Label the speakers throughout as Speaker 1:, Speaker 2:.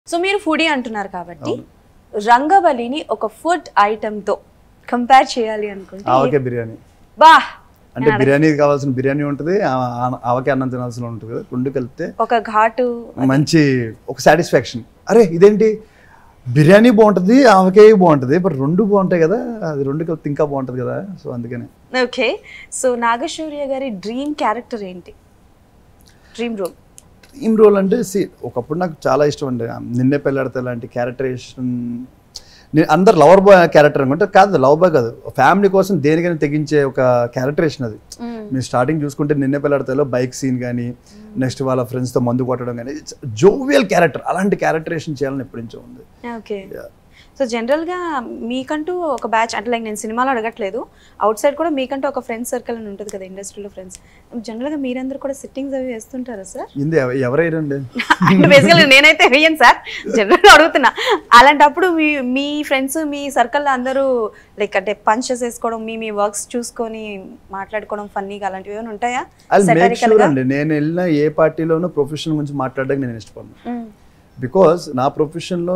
Speaker 1: So మీరు foodie అంటున్నారు కాబట్టి రంగబలిని ఒక ఫుడ్ ఐటమ్ తో కంపేర్ చేయాలి అనుకుంటే
Speaker 2: ఆవకే బిర్యానీ
Speaker 1: బా
Speaker 2: అంటే బిర్యానీ కావాల్సిన బిర్యానీ ఉంటుంది ఆ- ఆ- ఆవకే అన్నం తినాల్సిన ఉంటుంది కదా రెండు కలిపితే
Speaker 1: ఒక ఘాటు
Speaker 2: మంచి ఒక సాటిస్ఫాక్షన్ అరే ఇదేంటి బిర్యానీ బాగుంటుంది ఆవకే బాగుంటుంది బట్ రెండు బాగుంటాయి కదా అది రెండు కలిపితే ఇంకా బాగుంటుంది కదా సో అందుకని
Speaker 1: ఓకే సో నాగశౌర్య గారి డ్రీమ్ క్యారెక్టర్ ఏంటి డ్రీమ్ రోల్
Speaker 2: డ్రీమ్ రోల్ అంటే సి ఒకప్పుడు నాకు చాలా ఇష్టం అండి నిన్నే పెళ్ళాడితే లాంటి క్యారెక్టరేషన్ నేను అందరు లవర్ బాయ్ క్యారెక్టర్ అనుకుంటే కాదు లవ్ బాయ్ కాదు ఫ్యామిలీ కోసం దేనికైనా తెగించే ఒక క్యారెక్టరేషన్ అది మీరు స్టార్టింగ్ చూసుకుంటే నిన్నే పెళ్ళాడితేలో బైక్ సీన్ కానీ నెక్స్ట్ వాళ్ళ ఫ్రెండ్స్తో మందు కొట్టడం కానీ జోవియల్ క్యారెక్టర్ అలాంటి క్యారెక్టరేషన్ చేయాలని ఎప్పటి నుంచో ఉంది
Speaker 1: ఓకే
Speaker 2: Yeah.
Speaker 1: సో జనరల్గా మీకంటూ ఒక బ్యాచ్ అంటే లైక్ నేను సినిమాలో అడగట్లేదు అవుట్ సైడ్ కూడా మీకంటూ ఒక ఫ్రెండ్స్ సర్కిల్ అని ఉంటుంది కదా ఇండస్ట్రీలో ఫ్రెండ్స్ జనరల్గా మీరందరూ కూడా సిట్టింగ్స్ అవి వేస్తుంటారా సార్
Speaker 2: ఇంది ఎవ- ఎవరైరండి
Speaker 1: అంటే బేసికల్లీ నేనైతే వేయను సార్ జనరల్గా అడుగుతున్నా అలాంటప్పుడు మీ మీ ఫ్రెండ్స్ మీ సర్కిల్లో అందరూ లైక్ అంటే పంచెస్ వేసుకోవడం మీ మీ వర్క్స్ చూసుకొని మాట్లాడుకోవడం ఫన్నీగా అలాంటివి ఏమైనా ఉంటాయా
Speaker 2: అది మేక్
Speaker 1: Satirical
Speaker 2: షూర్
Speaker 1: గా?
Speaker 2: అండి నేను వెళ్ళిన ఏ పార్టీలోనూ ప్రొఫెషన్ గురించి మాట్లాడడానికి నేను ఇష్టపడను బికాజ్ నా ప్రొఫెషన్లో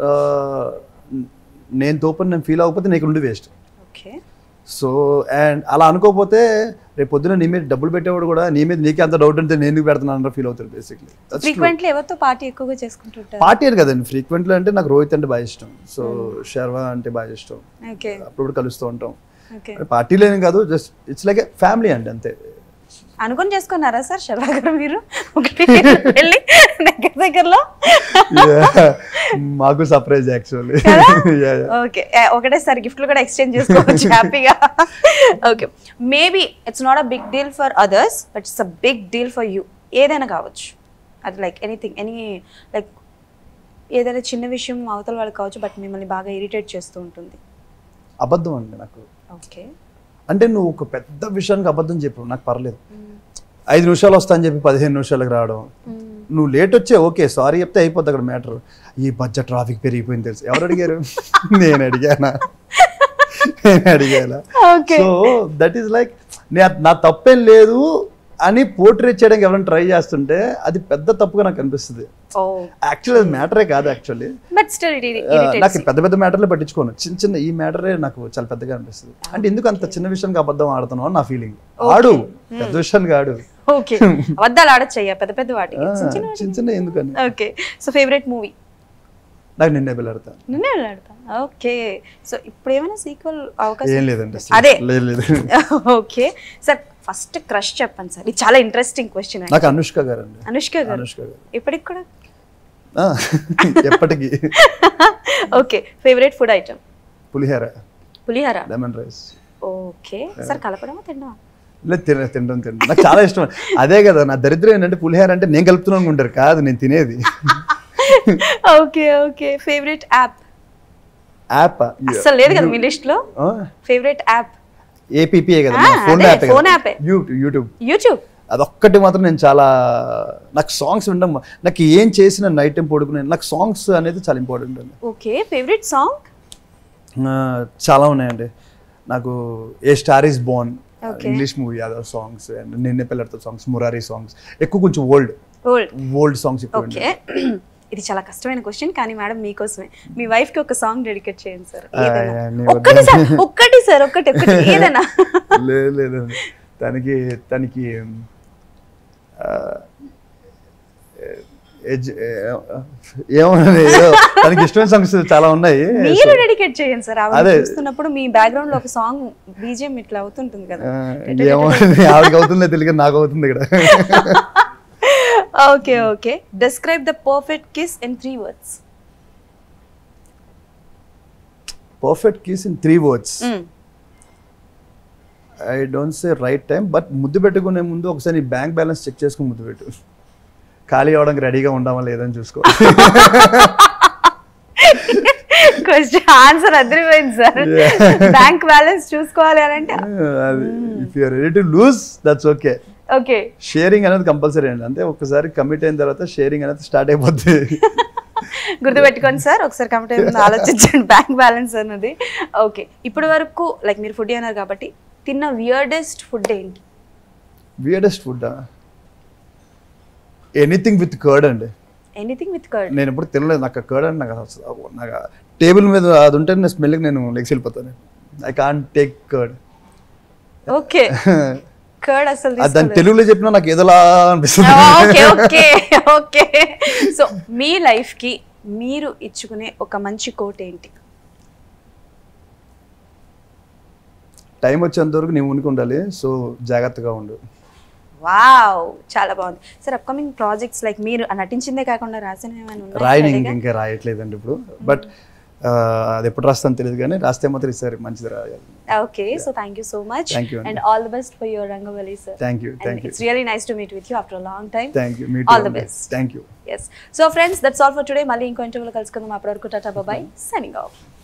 Speaker 2: నేను తోపని నేను ఫీల్ అవ్వకపోతే నీకు ఉండి వేస్ట్
Speaker 1: ఓకే
Speaker 2: సో అండ్ అలా అనుకోకపోతే రేపు పొద్దున నీ మీద డబ్బులు పెట్టేవాడు కూడా నీ మీద నీకే అంత డౌట్ ఉంటే నేను ఎందుకు పెడుతున్నాను ఫీల్ అవుతాడు బేసిక్లీ
Speaker 1: ఫ్రీక్వెంట్లీ ఎవరితో పార్టీ ఎక్కువగా చేసుకుంటుంటారు
Speaker 2: పార్టీ అని కదండి ఫ్రీక్వెంట్లీ అంటే నాకు రోహిత్ అంటే బాగా ఇష్టం సో శర్వా అంటే బాగా ఇష్టం
Speaker 1: ఓకే
Speaker 2: అప్పుడప్పుడు కలుస్తూ ఉంటాం
Speaker 1: ఓకే
Speaker 2: పార్టీలేని కాదు జస్ట్ ఇట్స్ లైక్ ఫ్యామిలీ అండి అంతే
Speaker 1: అనుకొని చేసుకున్నారా సార్ శర్వా గారు మీరు ఒకటి వెళ్ళి దగ్గర దగ్గరలో
Speaker 2: Yeah. మాకు సర్ప్రైజ్ యాక్చువల్లీ
Speaker 1: ఓకే ఒకటేసారి గిఫ్ట్లు కూడా ఎక్స్చేంజ్ చేసుకోవచ్చు హ్యాపీగా okay maybe it's not a big deal for others but it's a big deal for you ఏదైనా కావచ్చు అది లైక్ ఎనీథింగ్ ఎనీ లైక్ ఏదైనా చిన్న విషయం అవతల వాళ్ళకి కావచ్చు బట్ మిమ్మల్ని బాగా ఇరిటేట్ చేస్తూ ఉంటుంది
Speaker 2: అబద్ధం అండి నాకు
Speaker 1: ఓకే
Speaker 2: అంటే నువ్వు ఒక పెద్ద విషయానికి అబద్ధం చెప్పు నాకు పర్లేదు ఐదు నిమిషాలు వస్తా అని చెప్పి పదిహేను నిమిషాలకు రావడం నువ్వు లేట్ వచ్చే ఓకే సారీ చెప్తే అయిపోద్ది అక్కడ మ్యాటర్ ఈ బడ్జెట్ ట్రాఫిక్ పెరిగిపోయింది తెలుసు ఎవరు అడిగారు నేను అడిగానా నేను అడిగానా
Speaker 1: okay
Speaker 2: so that is like నా తప్పేం లేదు అని పోర్ట్రేట్ చేయడానికి ఎవరైనా ట్రై చేస్తుంటే అది పెద్ద తప్పుగా నాకు అనిపిస్తుంది
Speaker 1: ఓ
Speaker 2: యాక్చువల్లీ అది మ్యాటరే కాదు యాక్చువల్లీ
Speaker 1: బట్ స్టిల్
Speaker 2: ఆ, నాకు పెద్ద పెద్ద మ్యాటర్లే పట్టించుకోను చిన్న చిన్న ఈ మ్యాటరే నాకు చాలా పెద్దగా అనిపిస్తుంది అంటే ఎందుకు అంత చిన్న విషయానికి అబద్ధం ఆడుతున్నావు అని నా ఫీలింగ్ ఆడు పెద్ద విషయానికి ఆడు
Speaker 1: ఓకే అబద్ధాలు ఆడొచ్చయ్యా పెద్ద పెద్ద వాటికి
Speaker 2: ఆ,
Speaker 1: చిన్న చిన్న
Speaker 2: చిన్న చిన్న ఎందుకని
Speaker 1: ఓకే సో ఫేవరెట్ మూవీ
Speaker 2: నాకు నిన్నే పిల్లడతా
Speaker 1: నిన్నే వెళ్ళాడతా ఓకే సో ఇప్పుడు ఏమైనా సీక్వెల్ అవకాశం
Speaker 2: ఏం లేదండి అసలు.
Speaker 1: అదే
Speaker 2: లేదు లేదు
Speaker 1: ఓకే సార్ ఫస్ట్ క్రష్ చెప్పండి సార్ ఇది చాలా ఇంట్రెస్టింగ్ క్వశ్చన్
Speaker 2: నాకు అనుష్క గారు అండి
Speaker 1: అనుష్క గారు
Speaker 2: అనుష్క గారు
Speaker 1: ఇప్పటికి కూడా
Speaker 2: ఆ, ఎప్పటికీ
Speaker 1: okay favourite food item
Speaker 2: pulihora
Speaker 1: pulihara
Speaker 2: lemon rice
Speaker 1: okay sir కలపడమా తినడమా
Speaker 2: లేదు తిన తినడం తినడం నాకు చాలా ఇష్టం అదే కదా నా దరిద్రం ఏంటంటే పులిహోర అంటే నేను కలుపుతున్నాను అనుకుంటారు కాదు నేను తినేది
Speaker 1: okay okay favourite app
Speaker 2: app
Speaker 1: అసలు లేదు కదా మీ లిస్ట్ లో ఫేవరెట్ యాప్
Speaker 2: ఏపీపీఏ కదా
Speaker 1: ఆ,
Speaker 2: ఫోన్
Speaker 1: అదే,
Speaker 2: యాప్
Speaker 1: phone app ఏ.
Speaker 2: యూట్యూబ్ యూట్యూబ్
Speaker 1: యూట్యూబ్
Speaker 2: అదొక్కటి మాత్రం నేను చాలా నాకు సాంగ్స్ వినడం నాకు ఏం చేసిన నైట్ టైం పడుకునే నాకు సాంగ్స్ అనేది చాలా ఇంపార్టెంట్ అండి
Speaker 1: ఓకే ఫేవరెట్ సాంగ్
Speaker 2: ఆ, చాలా ఉన్నాయండి నాకు a star is born
Speaker 1: Okay.
Speaker 2: English movie అదో సాంగ్స్ అండ్ నిన్నే పిల్లలతో సాంగ్స్ మురారి సాంగ్స్ ఎక్కువ కొంచెం ఓల్డ్
Speaker 1: ఓల్డ్
Speaker 2: ఓల్డ్ సాంగ్స్ ఎక్కువ
Speaker 1: ఓకే ఇది చాలా కష్టమైన క్వశ్చన్ కానీ మేడం మీకోసమే మీ వైఫ్ కి ఒక సాంగ్ డెడికేట్ చేయండి సార్
Speaker 2: ఆ,
Speaker 1: ఏదైనా
Speaker 2: నీ
Speaker 1: ఒక్కటి సార్ ఒక్కటి సార్ ఒక్కటి ఒక్కటి ఏదైనా
Speaker 2: లేదు లేదు తనకి తనకి ఆ, ఎజ్- ఏమోనండి ఏదో తనకి ఇష్టమైన సాంగ్స్ చాలా ఉన్నాయి
Speaker 1: మీరు డెడికేట్ చేయండి సార్ ఆవిడ
Speaker 2: అదే.
Speaker 1: చూస్తున్నప్పుడు మీ బ్యాక్గ్రౌండ్ లో ఒక సాంగ్ బీజిఎం ఇట్లా అవుతుంటుంది కదా
Speaker 2: ఆ, ఏమో ఆవిడకి అవుతుందో తెలియదు నాకు అవుతుంది ఇక్కడ
Speaker 1: okay okay describe the perfect kiss in three words
Speaker 2: perfect kiss in three words I don't say right time but ముద్దు పెట్టుకునే ముందు ఒకసారి బ్యాంక్ బ్యాలెన్స్ చెక్ చేసుకుని ముద్దు పెట్టు ఖాళీ అవడానికి రెడీగా ఉండామా లేదని చూసుకో
Speaker 1: క్వశ్చన్ ఆన్సర్ అదిరిపోయింది సార్ బ్యాంక్ బ్యాలెన్స్ చూసుకోవాలి అని అంటే
Speaker 2: అది if you're ready to lose that's okay
Speaker 1: okay
Speaker 2: sharing అనేది కంపల్సరీ అండి అంటే ఒకసారి కమిట్ అయిన తర్వాత షేరింగ్ అనేది స్టార్ట్ అయిపోద్ది
Speaker 1: గుర్తుపెట్టుకోండి సార్ ఒకసారి కంప్యూటర్ ముందు ఆలోచించండి బ్యాంక్ బ్యాలెన్స్ అన్నది ఓకే ఇప్పటి వరకు లైక్ మీరు ఫుడ్ అన్నారు కాబట్టి తిన్న వియర్డెస్ట్ ఫుడ్ ఏంటి
Speaker 2: weirdest food anything with curd అండి
Speaker 1: ఎనీథింగ్ విత్ కర్డ్
Speaker 2: నేను ఎప్పుడు తినలేదు నాకు కర్డ్ అంటే నాకు అసలు నాకు టేబుల్ మీద అది ఉంటే నేను స్మెల్కి నేను లెగ్స్ వెళ్ళిపోతాను I can't take curd
Speaker 1: okay curd అసలు
Speaker 2: అది దాని తెలుగులో చెప్పినా నాకు ఏదోలా అనిపిస్తుంది
Speaker 1: ఓకే ఓకే ఓకే సో మీ లైఫ్ కి మీరు ఇచ్చుకునే ఒక మంచి కోట్ ఏంటి
Speaker 2: టైం వచ్చేంత వరకు నేను ఉనికి ఉండాలి సో జాగ్రత్తగా ఉండు
Speaker 1: వావ్ చాలా బాగుంది సార్ అప్కమింగ్ ప్రాజెక్ట్స్ లైక్ మీరు నటించిందే కాకుండా రాసిన ఏమైనా ఉన్నాయా
Speaker 2: రాయని
Speaker 1: రెడీగా?
Speaker 2: ఇంకా రాయట్లేదండి ఇప్పుడు బట్ అది ఎప్పుడు రాస్తాను తెలియదు కానీ రాస్తే మాత్రం ఈసారి మంచిది రాయాలి
Speaker 1: okay so thank you so much
Speaker 2: Thank you,
Speaker 1: and all the best for your Rangavalli sir
Speaker 2: thank you thank you
Speaker 1: it's really nice to meet with you after long time
Speaker 2: thank you మీ
Speaker 1: All the best.
Speaker 2: Thank you
Speaker 1: yes so friends that's all for today మళ్ళీ ఇంకో ఇంటర్వ్యూలో కలుసుకుందాం అప్పటి వరకు టాటా బాబాయ్ signing off